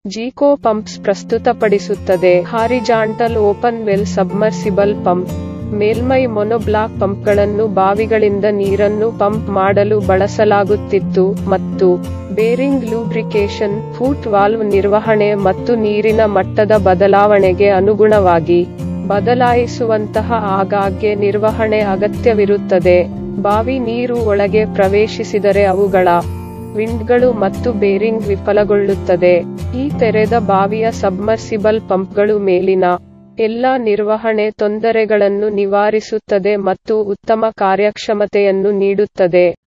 ಜೀಕೋ pumps ಪ್ರಸ್ತುತಪಡಿಸುತ್ತದೆ horizontal open well submersible pump ಮೇಲ್ಮೈ monoblock ಪಂಪ್ಗಳನ್ನು ಬಾವಿಗಳಿಂದ ನೀರನ್ನು ಪಂಪ್ ಮಾಡಲು ಬಳಸಲಾಗುತ್ತಿತ್ತು ಮತ್ತು ಬೇರಿಂಗ್ ಲೂಬ್ರಿಕೇಶನ್ ಫೂಟ್ ವಾಲ್ವ್ ನಿರ್ವಹಣೆ ಮತ್ತು ನೀರಿನ ಮಟ್ಟದ ಬದಲಾವಣೆಗೆ ಅನುಗುಣವಾಗಿ ಬದಲಾಯಿಸುವಂತಹ ಆಗಾಗ್ಗೆ ನಿರ್ವಹಣೆ ಅಗತ್ಯವಿರುತ್ತದೆ ಬಾವಿ ನೀರು ಒಳಗೆ ಪ್ರವೇಶಿಸಿದರೆ ಅವುಗಳ ವಿಂಡ್ಗಳು ಮತ್ತು ಬೇರಿಂಗ್ ವಿಫಲಗೊಳ್ಳುತ್ತದೆ ಈ ತೆರೆದ ಬಾವಿಯ ಸಬ್ಮರ್ಸಿಬಲ್ ಪಂಪ್ಗಳು ಮೇಲಿನ ಎಲ್ಲಾ ನಿರ್ವಹಣೆ ತೊಂದರೆಗಳನ್ನು ನಿವಾರಿಸುತ್ತದೆ ಮತ್ತು ಉತ್ತಮ ಕಾರ್ಯಕ್ಷಮತೆಯನ್ನು ನೀಡುತ್ತದೆ